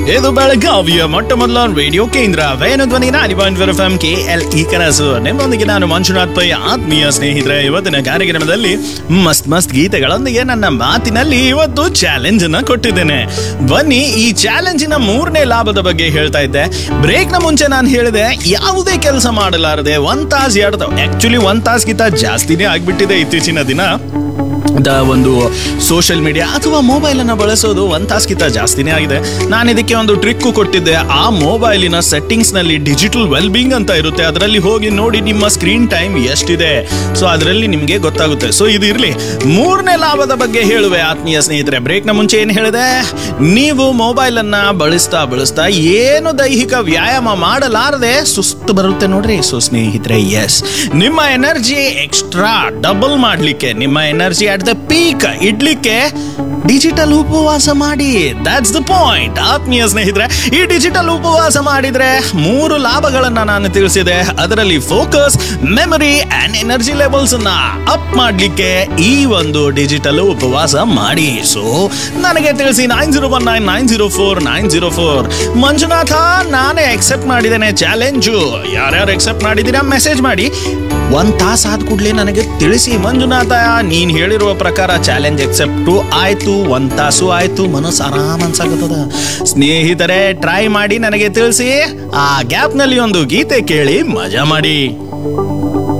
ಇದು ಬೆಳಗಾವಿಯ ಮೊಟ್ಟ ಮೊದಲ ರೇಡಿಯೋ ಕೇಂದ್ರ ವೇಣು ಧ್ವನಿ ಎಫ್ ಕೆ ಎಲ್ ಈ ಕನಸು ನಿಮ್ಮೊಂದಿಗೆ ನಾನು ಮಂಜುನಾಥ್ ಪೈ ಆತ್ಮೀಯ ಸ್ನೇಹಿತರೆ ಇವತ್ತಿನ ಕಾರ್ಯಕ್ರಮದಲ್ಲಿ ಮಸ್ತ್ ಮಸ್ತ್ ಗೀತೆಗಳೊಂದಿಗೆ ನನ್ನ ಮಾತಿನಲ್ಲಿ ಇವತ್ತು ಚಾಲೆಂಜ್ ಅನ್ನ ಕೊಟ್ಟಿದ್ದೇನೆ ಬನ್ನಿ ಈ ಚಾಲೆಂಜಿನ ಮೂರನೇ ಲಾಭದ ಬಗ್ಗೆ ಹೇಳ್ತಾ ಇದ್ದೆ ಬ್ರೇಕ್ನ ಮುಂಚೆ ನಾನು ಹೇಳಿದೆ ಯಾವುದೇ ಕೆಲಸ ಮಾಡಲಾರದೆ ಒಂದ್ ತಾಸ್ ಎರಡು ಆಕ್ಚುಲಿ ಒಂದ್ ತಾಸ್ಗಿಂತ ಜಾಸ್ತಿನೇ ಆಗ್ಬಿಟ್ಟಿದೆ ಇತ್ತೀಚಿನ ದಿನ ದ ಒಂದು ಸೋಷಿಯಲ್ ಮೀಡಿಯಾ ಅಥವಾ ಮೊಬೈಲ್ ಅನ್ನ ಬಳಸೋದು ಒಂದ್ ತಾಸ್ಗಿಂತ ಜಾಸ್ತಿನೇ ಆಗಿದೆ ನಾನು ಇದಕ್ಕೆ ಒಂದು ಟ್ರಿಕ್ ಕೊಟ್ಟಿದ್ದೆ ಆ ಮೊಬೈಲಿನ ಸೆಟ್ಟಿಂಗ್ಸ್ ನಲ್ಲಿ ಡಿಜಿಟಲ್ ವೆಲ್ ಬೀಂಗ್ ಅಂತ ಇರುತ್ತೆ ಅದರಲ್ಲಿ ಹೋಗಿ ನೋಡಿ ನಿಮ್ಮ ಸ್ಕ್ರೀನ್ ಟೈಮ್ ಎಷ್ಟಿದೆ ಸೊ ಅದರಲ್ಲಿ ನಿಮಗೆ ಗೊತ್ತಾಗುತ್ತೆ ಸೊ ಇದು ಇರ್ಲಿ ಮೂರನೇ ಲಾಭದ ಬಗ್ಗೆ ಹೇಳುವೆ ಆತ್ಮೀಯ ಸ್ನೇಹಿತರೆ ಬ್ರೇಕ್ ನ ಮುಂಚೆ ಏನು ಹೇಳಿದೆ ನೀವು ಮೊಬೈಲ್ ಅನ್ನ ಬಳಸ್ತಾ ಬಳಸ್ತಾ ಏನು ದೈಹಿಕ ವ್ಯಾಯಾಮ ಮಾಡಲಾರದೆ ಸುಸ್ತು ಬರುತ್ತೆ ನೋಡ್ರಿ ಸೊ ಸ್ನೇಹಿತರೆ ಎಸ್ ನಿಮ್ಮ ಎನರ್ಜಿ ಎಕ್ಸ್ಟ್ರಾ ಡಬಲ್ ಮಾಡ್ಲಿಕ್ಕೆ ನಿಮ್ಮ ಎನರ್ಜಿ ಅಟ್ ದ ಪೀಕ್ ಇಡ್ಲಿಕ್ಕೆ ಡಿಜಿಟಲ್ ಉಪವಾಸ ಮಾಡಿ ದಟ್ಸ್ ದ ಪಾಯಿಂಟ್ ಆತ್ಮೀಯ ಸ್ನೇಹಿತರೆ ಈ ಡಿಜಿಟಲ್ ಉಪವಾಸ ಮಾಡಿದ್ರೆ ಮೂರು ಲಾಭಗಳನ್ನ ನಾನು ತಿಳಿಸಿದೆ ಅದರಲ್ಲಿ focus memory and energy levels ಅನ್ನ ಅಪ್ ಮಾಡ್ಲಿಕ್ಕೆ ಈ ಒಂದು ಡಿಜಿಟಲ್ ಉಪವಾಸ ಮಾಡಿ ಸೊ ನನಗೆ ತಿಳಿಸಿ nine zero one nine nine zero four nine zero four Manjunatha ನಾನೇ ಎಕ್ಸೆಪ್ಟ್ ಮಾಡಿದ್ದೇನೆ ಚಾಲೆಂಜು ಯಾರ್ಯಾರು ಎಕ್ಸೆಪ್ಟ್ ಮಾಡಿದ್ದೀರಾ ಮೆಸೇಜ್ ಮಾಡಿ ಒಂದ್ ತಾಸ ಆದ ಕೂಡಲೇ ನನಗೆ ತಿಳಿಸಿ ಮಂಜುನಾಥ ನೀನ್ ಹೇಳಿರುವ ಪ್ರಕಾರ ಚಾಲೆಂಜ್ ಎಕ್ಸೆಪ್ಟು ಆಯ್ತು ಒಂದ್ ತಾಸು ಆಯ್ತು ಮನಸ್ಸು ಆರಾಮ್ ಅನ್ಸಾಕತ್ತದ ಸ್ನೇಹಿತರೆ ಟ್ರೈ ಮಾಡಿ ನನಗೆ ತಿಳಿಸಿ ಆ ಗ್ಯಾಪ್ ನಲ್ಲಿ ಒಂದು ಗೀತೆ ಕೇಳಿ ಮಜಾ ಮಾಡಿ